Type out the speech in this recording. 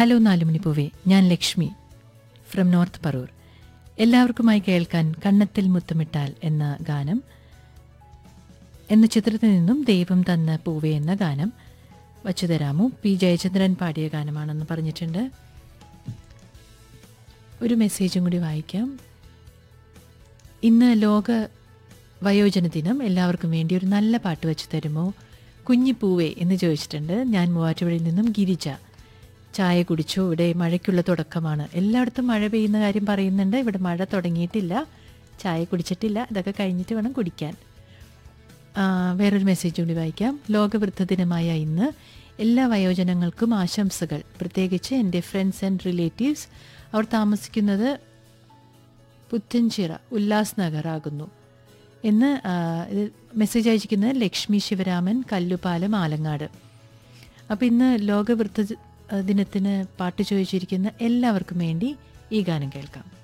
hello നാലുമണിപ്പൂവേ ഞാൻ Lakshmi from north Paroor എല്ലാവർക്കുമായി കേൾക്കാൻ കണ്ണത്തിൽ മുത്തമിട്ടാൽ എന്ന ഗാനം എന്ന ചിത്രത്തിൽ നിന്നും ദൈവം തന്ന പൂവേ എന്ന ഗാനം വച്ചു തരാമോ പി ജയചന്ദ്രൻ പാടിയ ഗാനമാണെന്ന് പറഞ്ഞിട്ടുണ്ട് ഒരു മെസ്സേജും കൂടി വായിക്കാം ഇന്ന് ലോക വയോജന ദിനം എല്ലാവർക്കും വേണ്ടി ഒരു നല്ല പാട്ട് വെച്ച് തരുമോ കുഞ്ഞിപ്പൂവേ എന്ന് ചോദിച്ചിട്ടുണ്ട് ഞാൻ മൂവാറ്റുപുഴയിൽ നിന്നും ഗിരിജ ചായ കുടിച്ചു ഇവിടെ മഴയ്ക്കുള്ള തുടക്കമാണ് എല്ലായിടത്തും മഴ പെയ്യുന്ന കാര്യം പറയുന്നുണ്ട് ഇവിടെ മഴ തുടങ്ങിയിട്ടില്ല ചായ കുടിച്ചിട്ടില്ല ഇതൊക്കെ കഴിഞ്ഞിട്ട് വേണം കുടിക്കാൻ ആ, വേറൊരു മെസ്സേജ് കൂടി വായിക്കാം ലോകവൃദ്ധ ദിനമായ ഇന്ന് എല്ലാ വയോജനങ്ങൾക്കും ആശംസകൾ പ്രത്യേകിച്ച് എൻ്റെ ഫ്രണ്ട്സ് ആൻഡ് റിലേറ്റീവ്സ് അവർ താമസിക്കുന്നത് പുത്തൻചിറ ഉല്ലാസ് നഗർ ആകുന്നു എന്ന് ആ, ഇത് മെസ്സേജ് അയച്ചിരിക്കുന്നത് ലക്ഷ്മി ശിവരാമൻ കല്ലുപാലം ആലങ്ങാട് അപ്പോൾ ഇന്ന് ലോകവൃദ്ധ ദിനത്തിന് പാട്ട് ചോദിച്ചിരിക്കുന്ന എല്ലാവർക്കും വേണ്ടി ഈ ഗാനം കേൾക്കാം